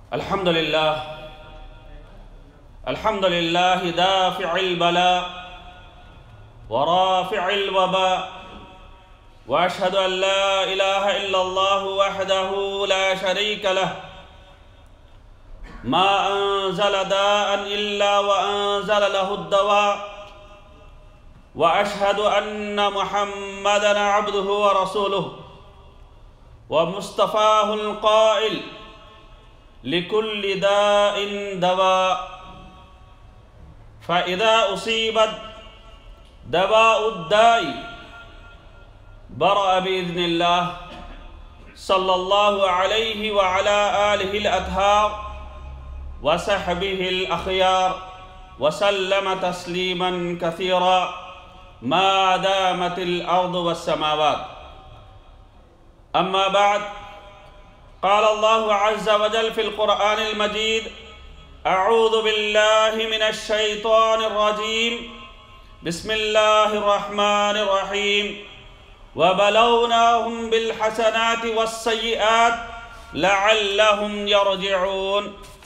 الحمد لله الحمد لله دافع البلاء ورافع الوباء واشهد ان لا اله الا الله وحده لا شريك له ما انزل داء الا وانزل له الدواء واشهد ان محمدا عبده ورسوله ومصطفاه القائل لكل داء دواء فإذا أصيبت دواء الداء برأ بإذن الله صلى الله عليه وعلى آله الأطهار وصحبه الأخيار وسلم تسليما كثيرا ما دامت الأرض والسماوات أما بعد قال الله عز وجل في القرآن المجيد أعوذ بالله من الشيطان الرجيم بسم الله الرحمن الرحيم وبلوناهم بالحسنات والسيئات لعلهم يرجعون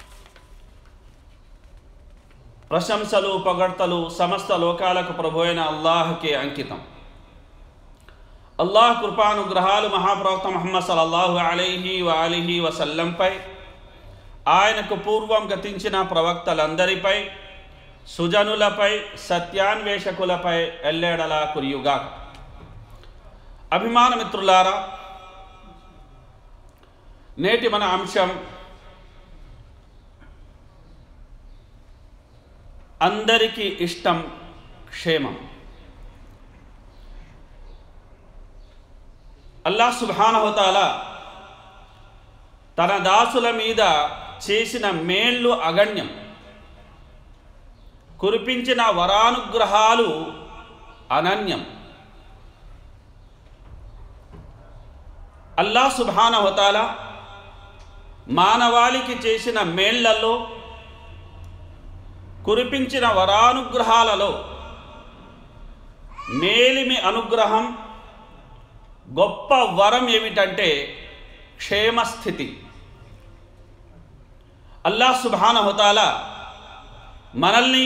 ప్రశంసలు పొగడ్తలు సమస్త లోకాలకు ప్రభు అయిన అల్లాహ్కే అంకితం అల్లాహ్ కృపానుగ్రహాలు మహాప్రవక్త మహమ్మద్ సల్లల్లాహు అలైహి వాలిహి వసల్లంపై ఆయనకు పూర్వం గతించిన ప్రవక్తలందరిపై సుజనులపై సత్యాన్వేషకులపై ఎల్లేడలా కురియుగా అభిమాన మిత్రులారా నేటి మన అంశం అందరికీ ఇష్టం క్షేమం అల్లాహ్ సుబానహతాల తన దాసుల మీద చేసిన మేళ్ళు అగణ్యం కురిపించిన వరానుగ్రహాలు అనన్యం అల్లా సుబానహతాల మానవాళికి చేసిన మేళ్లలో కురిపించిన వరానుగ్రహాలలో మేలిమి అనుగ్రహం గొప్ప వరం ఏమిటంటే క్షేమస్థితి అల్లా సుబాన హుతాల మనల్ని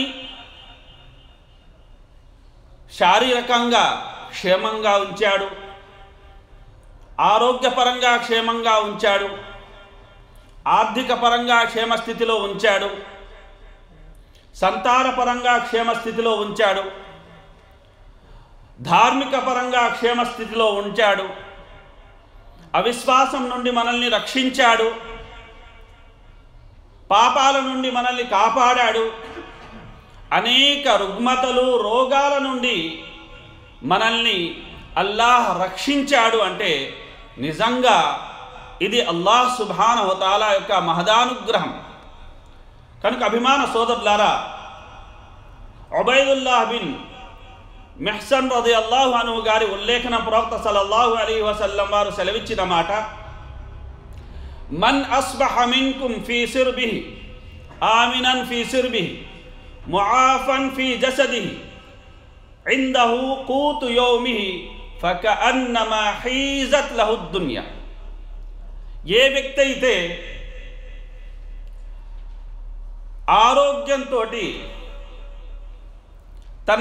శారీరకంగా క్షేమంగా ఉంచాడు ఆరోగ్యపరంగా క్షేమంగా ఉంచాడు ఆర్థిక పరంగా క్షేమస్థితిలో ఉంచాడు సంతానపరంగా క్షేమస్థితిలో ఉంచాడు ధార్మిక పరంగా క్షేమస్థితిలో ఉంచాడు అవిశ్వాసం నుండి మనల్ని రక్షించాడు పాపాల నుండి మనల్ని కాపాడాడు అనేక రుగ్మతలు రోగాల నుండి మనల్ని అల్లాహ్ రక్షించాడు అంటే నిజంగా ఇది అల్లాహ్ సుభాన హోతాల యొక్క మహదానుగ్రహం కనుక అభిమాన సోదరులారా ఒబైదుల్లాహ్ బిన్ మెహ్సన్ రది అల్లాహు అను గారి ఉల్లేఖన ప్రవక్త సలల్లాహు అలీ వసల్లం వారు సెలవిచ్చిన మాట మన్ అస్బహ మిన్కుం ఫీ సిర్బిహి ఆమినన్ ఫీ సిర్బిహి ముఆఫన్ ఫీ జసదిహి ఇందహు కూతు యౌమిహి ఫకఅన్నమా హీజత్ లహు దునియా ఏ వ్యక్తి అయితే ఆరోగ్యంతో తన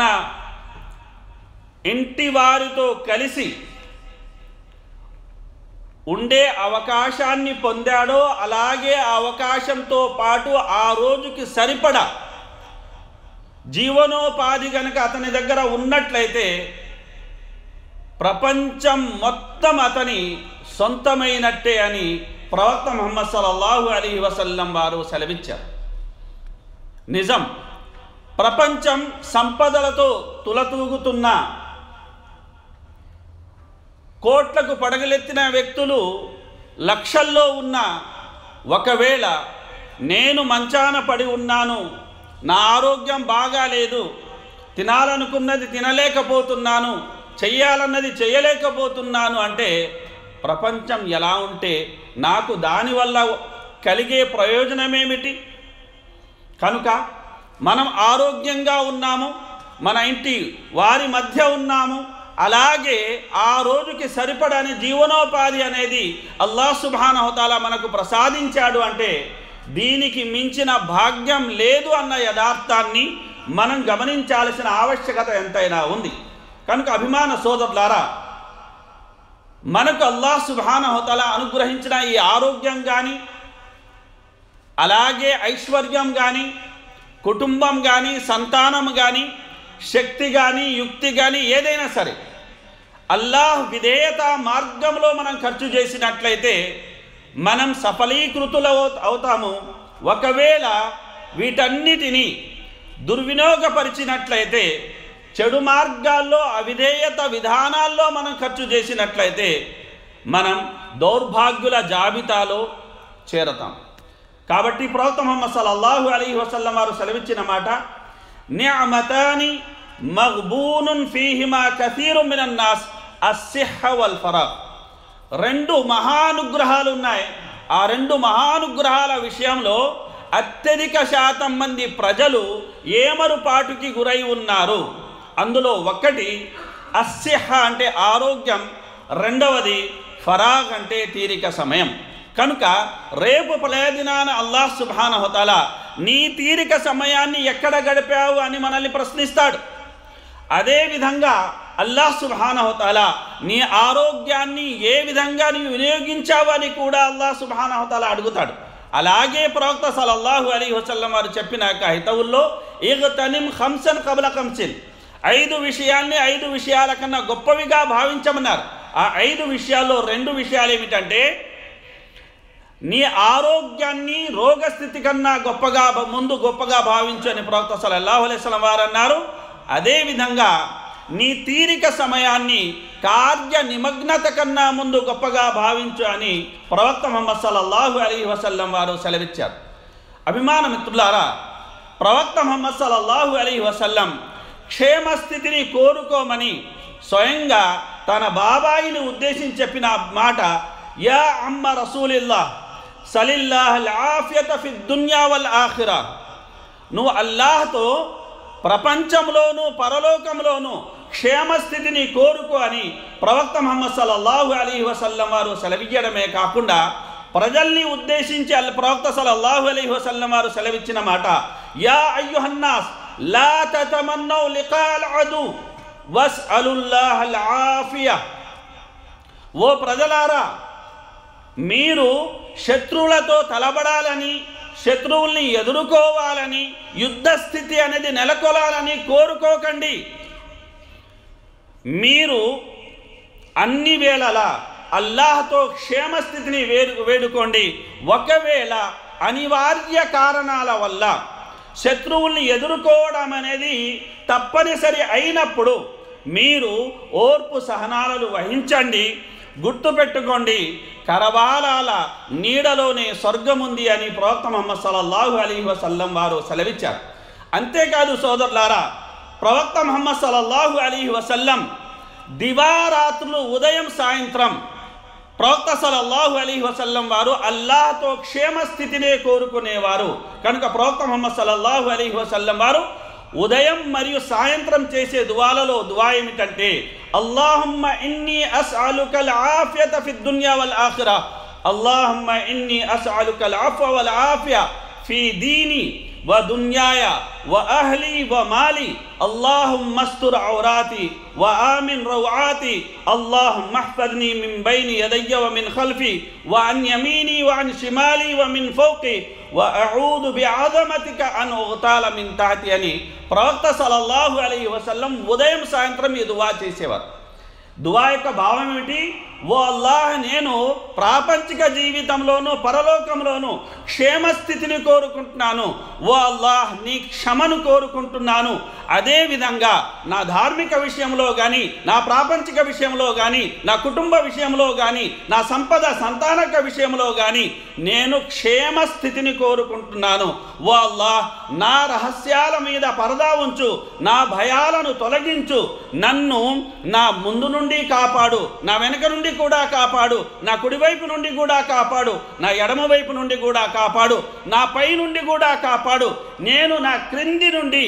ఇంటి వారితో కలిసి ఉండే అవకాశాన్ని పొందాడో అలాగే ఆ అవకాశంతో పాటు ఆ రోజుకి సరిపడా జీవనోపాధి కనుక అతని దగ్గర ఉన్నట్లయితే ప్రపంచం మొత్తం అతని సొంతమైనట్టే అని ప్రవక్త ముహమ్మద్ సల్లల్లాహు అలీ వసల్లం వారు సెలవిచ్చారు నిజం ప్రపంచం సంపదలతో తులతూగుతున్న కోట్లకు పడగలెత్తిన వ్యక్తులు లక్షల్లో ఉన్న ఒకవేళ నేను మంచాన పడి ఉన్నాను నా ఆరోగ్యం బాగాలేదు తినాలనుకున్నది తినలేకపోతున్నాను చెయ్యాలన్నది చేయలేకపోతున్నాను అంటే ప్రపంచం ఎలా ఉంటే నాకు దానివల్ల కలిగే ప్రయోజనమేమిటి కనుక మనం ఆరోగ్యంగా ఉన్నాము మన ఇంటి వారి మధ్య ఉన్నాము అలాగే ఆ రోజుకి సరిపడని జీవనోపాధి అనేది అల్లాహ్ సుబానహతాల మనకు ప్రసాదించాడు అంటే దీనికి మించిన భాగ్యం లేదు అన్న యథార్థాన్ని మనం గమనించాల్సిన ఆవశ్యకత ఎంతైనా ఉంది కనుక అభిమాన సోదరులారా మనకు అల్లాహ్ సుబానహతల అనుగ్రహించిన ఈ ఆరోగ్యం కానీ అలాగే ఐశ్వర్యం కానీ కుటుంబం కానీ సంతానం కానీ శక్తి కానీ యుక్తి కానీ ఏదైనా సరే అల్లాహ్ విధేయత మార్గంలో మనం ఖర్చు చేసినట్లయితే మనం సఫలీకృతులు అవుతాము ఒకవేళ వీటన్నిటినీ దుర్వినియోగపరిచినట్లయితే చెడు మార్గాల్లో అవిధేయత విధానాల్లో మనం ఖర్చు చేసినట్లయితే మనం దౌర్భాగ్యుల జాబితాలో చేరతాం కాబట్టి ప్రవక్త ముహమ్మద్ సల్లల్లాహు అలీ వసల్లం వారు సెలవిచ్చిన మాట నిఅమతాని మగ్బూనున్ ఫీహిమా కథీరు మినన్నాస్ అస్సిహ వల్ ఫరాగ్ రెండు మహానుగ్రహాలు ఉన్నాయి ఆ రెండు మహానుగ్రహాల విషయంలో అత్యధిక శాతం మంది ప్రజలు ఏమరుపాటుకి గురై ఉన్నారు అందులో ఒకటి అస్సిహ అంటే ఆరోగ్యం రెండవది ఫరాగ్ అంటే తీరిక సమయం కనుక రేపు ప్రయోజనాన అల్లాహ్ సుబానహతల నీ తీరిక సమయాన్ని ఎక్కడ గడిపావు అని మనల్ని ప్రశ్నిస్తాడు అదేవిధంగా అల్లాహ్ సుబానహతల నీ ఆరోగ్యాన్ని ఏ విధంగా నీవు వినియోగించావు అని కూడా అల్లాహ్ సుబానహతల అడుగుతాడు అలాగే ప్రవక్త సలల్లాహు అలీ వసల్లం వారు చెప్పినాక హితవుల్లో ఇగతనిం హంసన్ కబల కంసిన్ ఐదు విషయాల్ని ఐదు విషయాల కన్నా గొప్పవిగా భావించమన్నారు ఆ ఐదు విషయాల్లో రెండు విషయాలు ఏమిటంటే నీ ఆరోగ్యాన్ని రోగస్థితి కన్నా గొప్పగా ముందు గొప్పగా భావించు అని ప్రవక్త సలల్లాహు అలైస్లం వారు అన్నారు అదేవిధంగా నీ తీరిక సమయాన్ని కార్య నిమగ్నత కన్నా ముందు గొప్పగా భావించు అని ప్రవక్త ముహమ్మద్ సల్లల్లాహు అలీ వసల్లం వారు సెలవిచ్చారు అభిమాన మిత్రులారా ప్రవక్త ముహమ్మద్ సల్లల్లాహు అలీ వసల్లం క్షేమస్థితిని కోరుకోమని స్వయంగా తన బాబాయిని ఉద్దేశించి చెప్పిన మాట యా అమ్మ రసూలిల్లా సలిల్లాహ్ ఆఫియత ఫి దున్యా వల్ ఆఖిరా నువ్వు అల్లాహ్తో ప్రపంచంలోను పరలోకంలోను క్షేమస్థితిని కోరుకో అని ప్రవక్త ముహమ్మద్ సల్లల్లాహు అలీ వసల్లం వారు సెలవియ్యడమే కాకుండా ప్రజల్ని ఉద్దేశించి అల్ ప్రవక్త సల్లల్లాహు అలీ వసల్లం వారు సెలవిచ్చిన మాట యా అయ్యుహన్నాస్ లా తతమన్నౌ లికాల్ అదు వస్ అలుల్లాహల్ ఆఫియా ఓ ప్రజలారా మీరు శత్రువులతో తలబడాలని శత్రువుల్ని ఎదుర్కోవాలని యుద్ధ స్థితి అనేది నెలకొలాలని కోరుకోకండి మీరు అన్ని వేళలా అల్లాహ్తో క్షేమస్థితిని వేడు వేడుకోండి ఒకవేళ అనివార్య కారణాల వల్ల శత్రువుల్ని ఎదుర్కోవడం అనేది తప్పనిసరి అయినప్పుడు మీరు ఓర్పు సహనాలను వహించండి గుర్తుపెట్టుకోండి కరవాలాల నీడలోనే స్వర్గముంది అని ప్రవక్త ముహమ్మద్ సల్లల్లాహు అలీ వసల్లం వారు సెలవిచ్చారు అంతేకాదు సోదరులారా ప్రవక్త ముహమ్మద్ సల్లల్లాహు అలీ వసల్లం దివారాత్రులు ఉదయం సాయంత్రం ప్రవక్త సలల్లాహు అలీ వసల్లం వారు అల్లాహతో క్షేమస్థితినే కోరుకునేవారు కనుక ప్రవక్త ముహమ్మద్ సల్లల్లాహు అలీ వసల్లం వారు ఉదయం మరియు సాయంత్రం చేసే దువాలలో దువా ఏమిటంటే అల్లాహమ్మ ఇన్ని అస్అలుకల్ ఆఫియత ఫి దున్యా వల్ ఆఖిరా అల్లాహమ్మ ఇన్ని అస్అలుకల్ ఆఫ్వ వల్ ఆఫియా ఫీ దీని ودنياي وأهلي ومالي اللهم استر عوراتي وآمن روعاتي اللهم احفظني من بين يدي ومن خلفي وعن يميني وعن شمالي ومن فوقي وأعوذ بعظمتك أن أغتال من تحتي అని ప్రవక్త సల్లల్లాహు అలైహి వసల్లం ఉదయం సాయంత్రం ఈ దువా చేసేవారు దువా యొక్క భావం ఏమిటి ఓ అల్లాహ్ నేను ప్రాపంచిక జీవితంలోను పరలోకంలోను క్షేమస్థితిని కోరుకుంటున్నాను ఓ అల్లాహ్ నీ క్షమను కోరుకుంటున్నాను అదేవిధంగా నా ధార్మిక విషయంలో కానీ నా ప్రాపంచిక విషయంలో కానీ నా కుటుంబ విషయంలో కానీ నా సంపద సంతానక విషయంలో కానీ నేను క్షేమస్థితిని కోరుకుంటున్నాను ఓ అల్లాహ్ నా రహస్యాల మీద పరదా ఉంచు నా భయాలను తొలగించు నన్ను నా ముందు నుండి కాపాడు నా వెనక నుండి కూడా కాపాడు నా కుడివైపు నుండి కూడా కాపాడు నా ఎడమ వైపు నుండి కూడా కాపాడు నా పై నుండి కూడా కాపాడు నేను నా క్రింది నుండి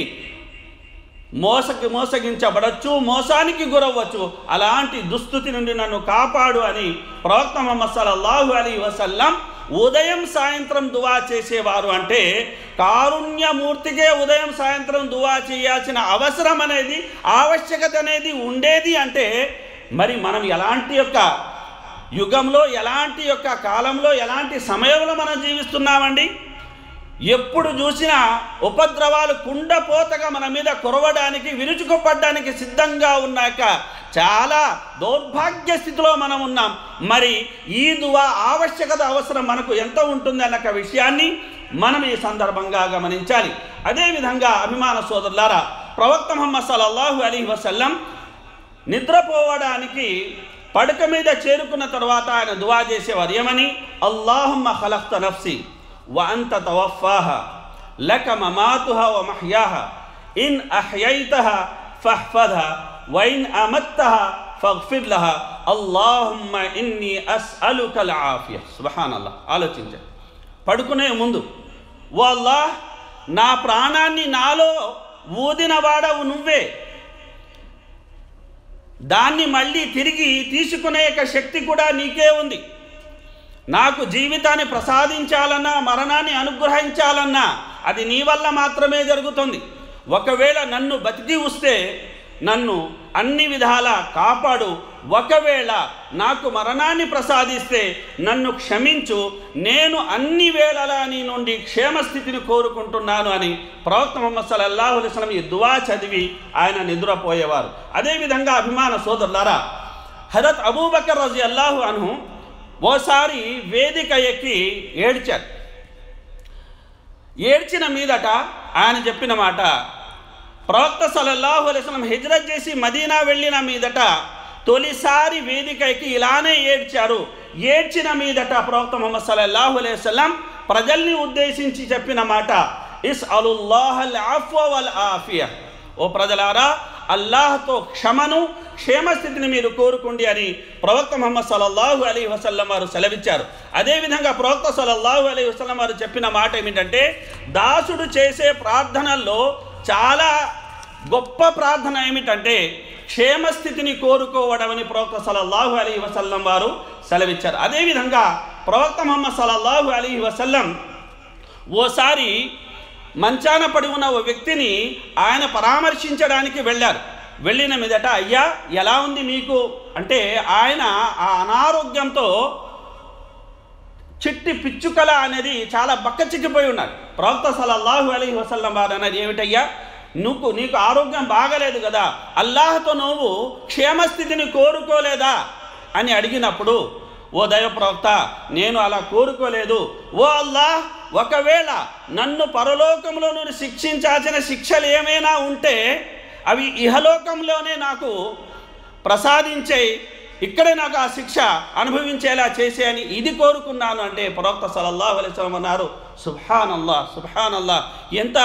మోసకి మోసగించబడచ్చు మోసానికి గురవ్వచ్చు అలాంటి దుస్థితి నుండి నన్ను కాపాడు అని ప్రవక్త ముహమ్మద్ సల్లల్లాహు అలీ వసల్లం ఉదయం సాయంత్రం దువా చేసేవారు అంటే కారుణ్యమూర్తికే ఉదయం సాయంత్రం దువా చేయాల్సిన అవసరం అనేది ఆవశ్యకత అనేది ఉండేది అంటే మరి మనం ఎలాంటి యొక్క యుగంలో ఎలాంటి యొక్క కాలంలో ఎలాంటి సమయంలో మనం జీవిస్తున్నామండి ఎప్పుడు చూసినా ఉపద్రవాలు కుండపోతగా మన మీద కురవడానికి విరుచుకుపడడానికి సిద్ధంగా ఉన్నాక చాలా దౌర్భాగ్య స్థితిలో మనం ఉన్నాం మరి ఈ దువా ఆవశ్యకత అవసరం మనకు ఎంత ఉంటుంది అన్న విషయాన్ని మనం ఈ సందర్భంగా గమనించాలి అదేవిధంగా అభిమాన సోదరులారా ప్రవక్త ముహమ్మద్ సల్లల్లాహు అలీ వసల్లం నిద్రపోవడానికి పడక మీద చేరుకున్న తర్వాత ఆయన దువా చేసేవారు ఏమని అల్లాహుమ్మ ఖలక్త నఫ్సి వ అంత తవఫాహ లక మమాతుహ వ మహ్యాహ ఇన్ అహ్యైతహ ఫహ్ఫదహ వ ఇన్ అమత్తహ ఫగ్ఫిర్ లహ అల్లాహుమ్మ ఇన్ని అస్అలుకల్ ఆఫియ సుబ్హానల్లాహ్ ఆలోచించండి పడుకునే ముందు ఓ అల్లాహ్ నా ప్రాణాన్ని నాలో ఊదినవాడవు నువ్వే దాన్ని మళ్ళీ తిరిగి తీసుకునే యొక్క శక్తి కూడా నీకే ఉంది నాకు జీవితాన్ని ప్రసాదించాలన్నా మరణాన్ని అనుగ్రహించాలన్నా అది నీ వల్ల మాత్రమే జరుగుతుంది ఒకవేళ నన్ను బతికి వస్తే నన్ను అన్ని విధాల కాపాడు ఒకవేళ నాకు మరణాన్ని ప్రసాదిస్తే నన్ను క్షమించు నేను అన్ని వేళలా నీ నుండి క్షేమస్థితిని కోరుకుంటున్నాను అని ప్రవక్త ముహమ్మద్ సల్లల్లాహు అలైహి వసల్లం ఈ దువా చదివి ఆయన నిద్రపోయేవారు అదేవిధంగా అభిమాన సోదరులారా హరత్ అబూబకర్ రజి అల్లాహు అను ఓసారి వేదిక ఎక్కి ఏడ్చారు ఏడ్చిన మీదట ఆయన చెప్పిన మాట ప్రవక్త సల్లల్లాహు అలైస్లం హిజ్రత్ చేసి మదీనా వెళ్ళిన మీదట తొలిసారి వేదిక ఎక్కి ఇలానే ఏడ్చారు ఏడ్చిన మీదట ప్రవక్త ముహమ్మద్ సల్లల్లాహు అలైవలం ప్రజల్ని ఉద్దేశించి చెప్పిన మాట ఇస్ అలుల్లాహల్ వల్ ఆఫియా ఓ ప్రజలారా అల్లాహ్తో క్షమను క్షేమస్థితిని మీరు కోరుకోండి అని ప్రవక్త ముహమ్మద్ సల్లల్లాహు అలీ వసల్లం వారు సెలవిచ్చారు అదేవిధంగా ప్రవక్త సల్లల్లాహు అలీ వసల్లం వారు చెప్పిన మాట ఏమిటంటే దాసుడు చేసే ప్రార్థనల్లో చాలా గొప్ప ప్రార్థన ఏమిటంటే క్షేమస్థితిని కోరుకోవడం అని ప్రవక్త సల్లల్లాహు అలీ వసల్లం వారు సెలవిచ్చారు అదేవిధంగా ప్రవక్త ముహమ్మద్ సల్లల్లాహు అలీ వసల్లం ఓసారి మంచాన పడి ఉన్న ఓ వ్యక్తిని ఆయన పరామర్శించడానికి వెళ్ళారు వెళ్ళిన మీదట అయ్యా ఎలా ఉంది మీకు అంటే ఆయన ఆ అనారోగ్యంతో చిట్టి పిచ్చుకల అనేది చాలా బక్కచిక్కిపోయి ఉన్నాడు ప్రవక్త సల్లల్లాహు అలీ వసల్లం వారు అనేది ఏమిటయ్యా నువ్వు నీకు ఆరోగ్యం బాగలేదు కదా అల్లాహతో నువ్వు క్షేమస్థితిని కోరుకోలేదా అని అడిగినప్పుడు ఓ దైవ ప్రవక్త నేను అలా కోరుకోలేదు ఓ అల్లాహ్ ఒకవేళ నన్ను పరలోకంలో నుండి శిక్షించాల్సిన శిక్షలు ఏమైనా ఉంటే అవి ఇహలోకంలోనే నాకు ప్రసాదించే ఇక్కడే నాకు ఆ శిక్ష అనుభవించేలా చేసే అని ఇది కోరుకున్నాను అంటే ప్రవక్త సలల్లాహు అలైస్లం అన్నారు సుభాన్ అల్లాహ్ సుభాన్ అల్లాహ్ ఎంత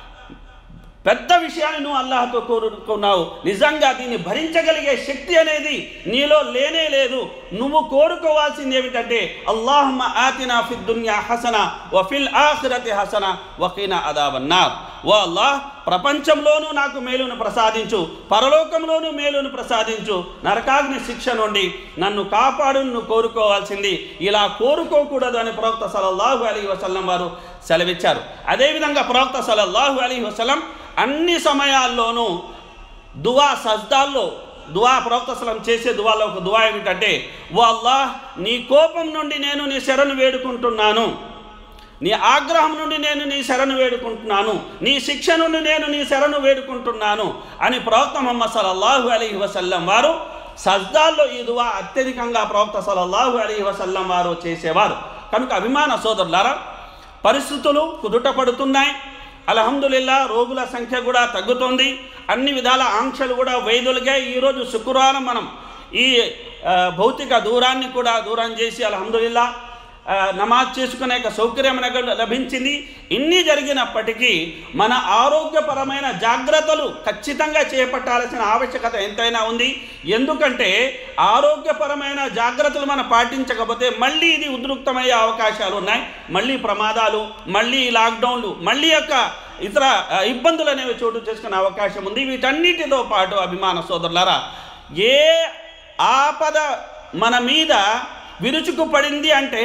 పెద్ద విషయాన్ని నువ్వు అల్లాహతో కోరుకున్నావు నిజంగా దీన్ని భరించగలిగే శక్తి అనేది నీలో లేనే లేదు నువ్వు కోరుకోవాల్సింది ఏమిటంటే అల్లాహమ్మ ఆతినా ఫిద్ దున్యా హసన వ ఫిల్ ఆఖిరతి హసన వకీనా అదాబన్నార్ ఓ అల్లాహ్ ప్రపంచంలోనూ నాకు మేలును ప్రసాదించు పరలోకంలోనూ మేలును ప్రసాదించు నరకాగ్ని శిక్ష నుండి నన్ను కాపాడు నువ్వు కోరుకోవాల్సింది ఇలా కోరుకోకూడదు అని ప్రవక్త సలల్లాహు అలీ వసల్లం వారు సెలవిచ్చారు అదేవిధంగా ప్రవక్త సలల్లాహు అలీ వసలం అన్ని సమయాల్లోనూ దువా సజ్దాల్లో దువా ప్రవక్త సలం చేసే దువాలో ఒక దువా ఏమిటంటే ఓ అల్లాహ్ నీ కోపం నుండి నేను నీ శరణు వేడుకుంటున్నాను నీ ఆగ్రహం నుండి నేను నీ శరణు వేడుకుంటున్నాను నీ శిక్ష నుండి నేను నీ శరణు వేడుకుంటున్నాను అని ప్రవక్త మొహమ్మద్ సల్లల్లాహు అలీ వసల్లం వారు సజ్దాల్లో ఈ దువా అత్యధికంగా ప్రవక్త సల్లల్లాహు అలీ వసల్లం వారు చేసేవారు కనుక అభిమాన సోదరులారా పరిస్థితులు కుదుట పడుతున్నాయి అల్హమ్దులిల్లా రోగుల సంఖ్య కూడా తగ్గుతోంది అన్ని విధాల ఆంక్షలు కూడా వైదొలిగా ఈరోజు శుక్రవారం మనం ఈ ఆ, భౌతిక దూరాన్ని కూడా దూరం చేసి అల్హమ్దులిల్లా ఆ, నమాజ్ చేసుకునే యొక్క సౌకర్యం మనకు లభించింది ఇన్ని జరిగినప్పటికీ మన ఆరోగ్యపరమైన జాగ్రత్తలు ఖచ్చితంగా చేపట్టాల్సిన ఆవశ్యకత ఎంతైనా ఉంది ఎందుకంటే ఆరోగ్యపరమైన జాగ్రత్తలు మనం పాటించకపోతే మళ్ళీ ఇది ఉద్రిక్తమయ్యే అవకాశాలు ఉన్నాయి మళ్ళీ ప్రమాదాలు మళ్ళీ లాక్డౌన్లు మళ్ళీ యొక్క ఇతర ఆ, ఇబ్బందులు అనేవి చోటు చేసుకునే అవకాశం ఉంది వీటన్నిటితో పాటు అభిమాన సోదరులారా ఏ ఆపద మన మీద విరుచుకు పడింది అంటే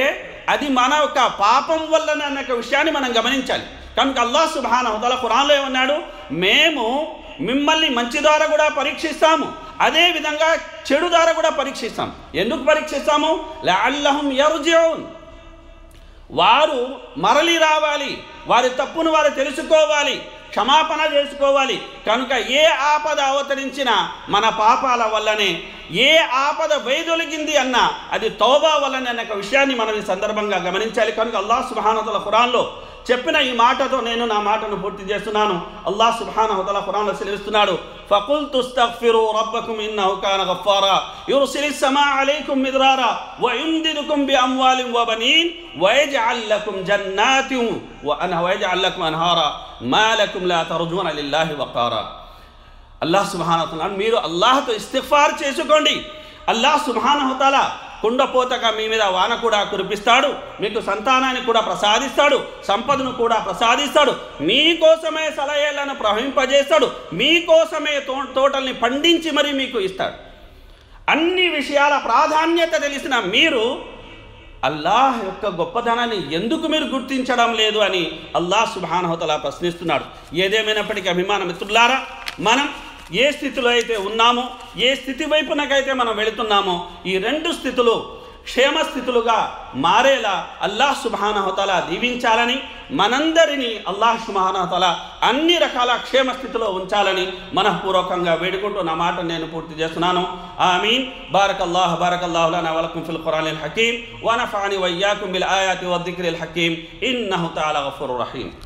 అది మన యొక్క పాపం వల్లనే అన్న ఒక విషయాన్ని మనం గమనించాలి కనుక అల్లాహ్ సుబాన్ అవతల ఖురాన్లో ఏమన్నాడు మేము మిమ్మల్ని మంచి ద్వారా కూడా పరీక్షిస్తాము అదే విధంగా చెడు ద్వారా కూడా పరీక్షిస్తాం ఎందుకు పరీక్షిస్తాము లఅల్లహుం యర్జిఊన్ వారు మరలి రావాలి వారి తప్పును వారు తెలుసుకోవాలి క్షమాపణ చేసుకోవాలి కనుక ఏ ఆపద అవతరించినా మన పాపాల వల్లనే ఏ ఆపద వైదొలిగింది అన్నా అది తౌబా వల్లనే అనే ఒక విషయాన్ని మనం ఈ సందర్భంగా గమనించాలి కనుక అల్లాహ్ సుబానతల ఖురాన్లో చెప్పిన ఈ మాటతో నేను నా మాటను పూర్తి చేస్తున్నాను అల్లాహ్ సుబ్హానహుతల ఖురాన్లో సెలవిస్తున్నాడు ఫకుల్ తుస్తగ్ఫిరు రబ్బకుమ్ ఇన్నహు కాన గఫారా యుర్సిలి సమా అలైకుమ్ మిద్రారా వ యుందిదుకుం బి అమ్వాలిన్ వ బనీన్ వ యజ్అల్ లకుం జన్నాతిన్ వ అన్హ వ యజ్అల్ లకుం అన్హారా మా లకుం లా తర్జూన లిల్లాహి వకారా అల్లాహ్ సుబ్హానహుతల మీరు అల్లాహ్తో ఇస్తిగ్ఫార్ చేసుకోండి అల్లాహ్ సుబ్హానహుతల కుండపోతగా మీ మీద వాన కూడా కురిపిస్తాడు మీకు సంతానాన్ని కూడా ప్రసాదిస్తాడు సంపదను కూడా ప్రసాదిస్తాడు మీకోసమే సలహేలను ప్రవహింపజేస్తాడు మీకోసమే తో తోటల్ని పండించి మరీ మీకు ఇస్తాడు అన్ని విషయాల ప్రాధాన్యత తెలిసిన మీరు అల్లాహ్ యొక్క గొప్పదనాన్ని ఎందుకు మీరు గుర్తించడం లేదు అని అల్లాహ్ సుబానహతలా ప్రశ్నిస్తున్నాడు ఏదేమైనప్పటికీ అభిమాన మిత్రులారా మనం ఏ స్థితిలో అయితే ఉన్నామో ఏ స్థితి వైపునకైతే మనం వెళుతున్నామో ఈ రెండు స్థితులు క్షేమ స్థితులుగా మారేలా అల్లాహ్ సుబానహతల దీవించాలని మనందరినీ అల్లాహ్ సుబానహతల అన్ని రకాల క్షేమ స్థితిలో ఉంచాలని మనఃపూర్వకంగా వేడుకుంటూ నా మాట నేను పూర్తి చేస్తున్నాను ఆమీన్ బారక్ అల్లాహ్ బారక్ అల్లాహ్ లనా వలకుం ఫిల్ ఖురాన్ హకీమ్ వనఫాని వయ్యాకుం బిల్ ఆయాతి వద్దిక్రిల్ హకీమ్ ఇన్నహు తాలా గఫూర్ రహీమ్